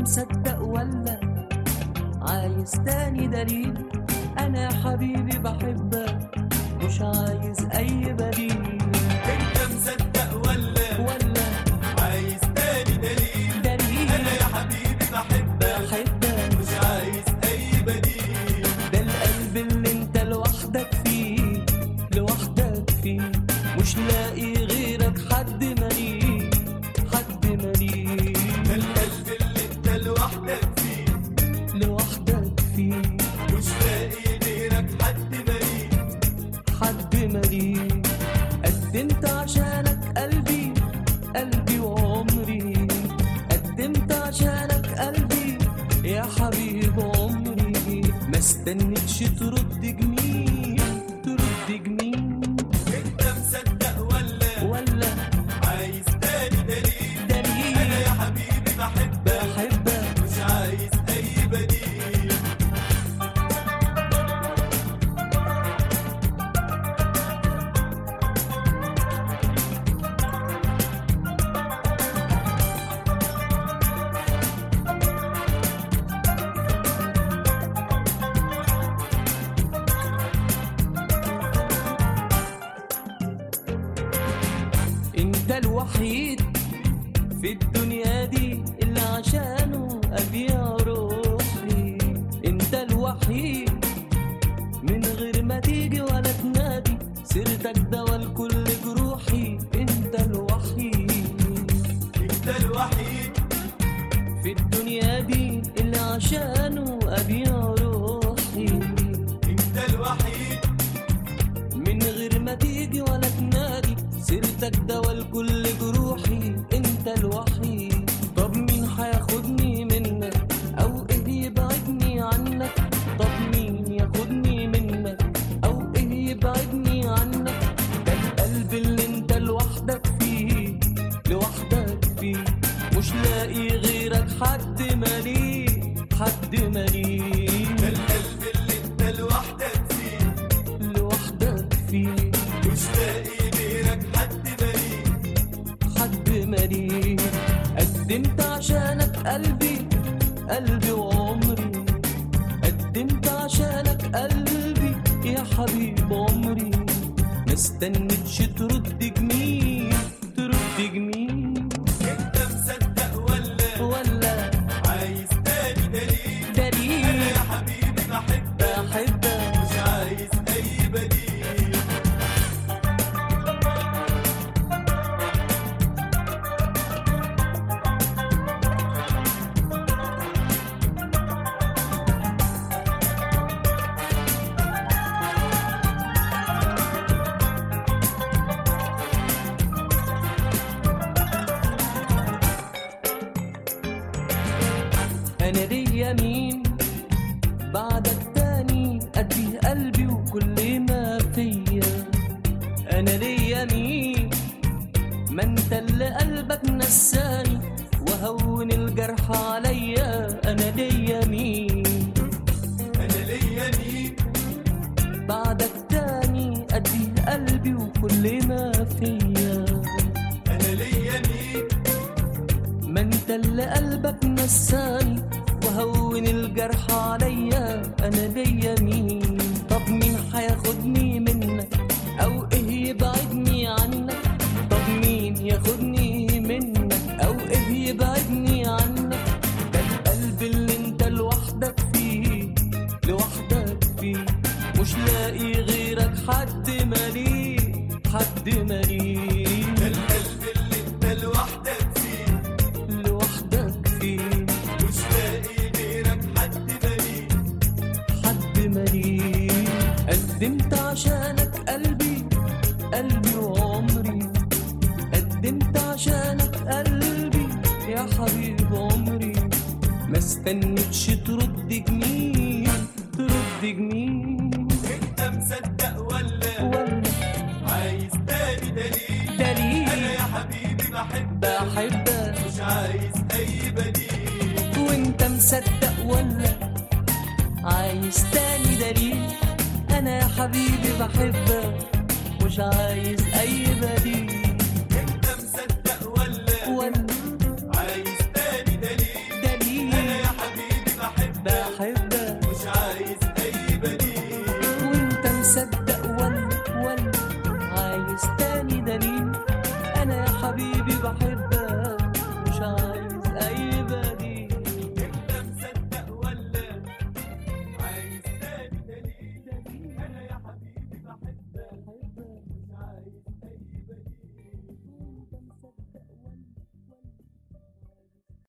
مصدق ولا عايز تاني دليل انا يا حبيبي بحبك مش عايز اي بديل انت مصدق ولا ولا عايز تاني دليل دليل انا يا حبيبي بحبك بحبك مش عايز اي بديل ده القلب اللي انت لوحدك فيه لوحدك فيه مش لاقي غيرك حد مليه حد مليه ده القلب اللي انت لوحدك فيه لوحدك فيه مش لاقي غيرك حد مريض حد مليه قدمت عشانك قلبي قلبي وعمري قدمت عشانك قلبي يا حبيب عمري ما استنيتش ترد جميل ترد جميل انت مصدق ولا ولا عايز تاني دليل انا دليل يا حبيبي بحبك بحبك مش عايز اي بديل انت الوحيد في الدنيا دي اللي عشانه ابيع روحي انت الوحيد من غير ما تيجي ولا تنادي سيرتك دوا لكل جروحي انت الوحيد انت الوحيد في الدنيا دي اللي عشانه ابيع روحي انت الوحيد من غير ما تيجي ولا تنادي سيرتك دوا لكل جروحي انت الوحيد طب مين هياخدني منك او ايه يبعدني عنك طب مين ياخدني منك او ايه يبعدني عنك ده القلب اللي انت لوحدك فيه لوحدك فيه مش لاقي غيرك حد مليه حد مليه ده القلب اللي انت لوحدك فيه لوحدك فيه مش لاقي غيرك حد مريض حد مريض قدمت عشانك قلبي قلبي وعمري قدمت عشانك قلبي يا حبيب عمري ما استنيتش ترد جميل ترد جميل انت مصدق ولا ولا عايز تاني دليل انا دليل يا حبيبي بحبك بحبك مش عايز اي بديل انا ليا مين بعدك تاني ادي قلبي وكل ما فيا انا ليا مين ما انت اللي قلبك نساني وهون الجرح عليا انا ليا مين انا ليا مين بعدك تاني ادي قلبي وكل ما فيا انا ليا مين ما انت اللي قلبك نساني وهون الجرح عليا انا ليا مين طب مين هياخدني منك او ايه يبعدني عنك طب مين ياخدني منك او ايه يبعدني عنك ده القلب اللي انت لوحدك فيه لوحدك فيه مش لاقي غيرك حد مليه حد مليه ده القلب اللي انت لوحدك فيه لوحدك فيه مش لاقي غيرك حد مريض حد مليء قدمت عشانك قلبي قلبي وعمري قدمت عشانك قلبي يا حبيب عمري ما استنيتش ترد جميل ترد جميل انت مصدق ولا ولا عايز تاني دليل انا دليل يا حبيبي بحبك بحبك مش عايز اي بديل وانت مصدق ولا عايز تاني دليل انا يا حبيبي بحبك مش عايز اي بديل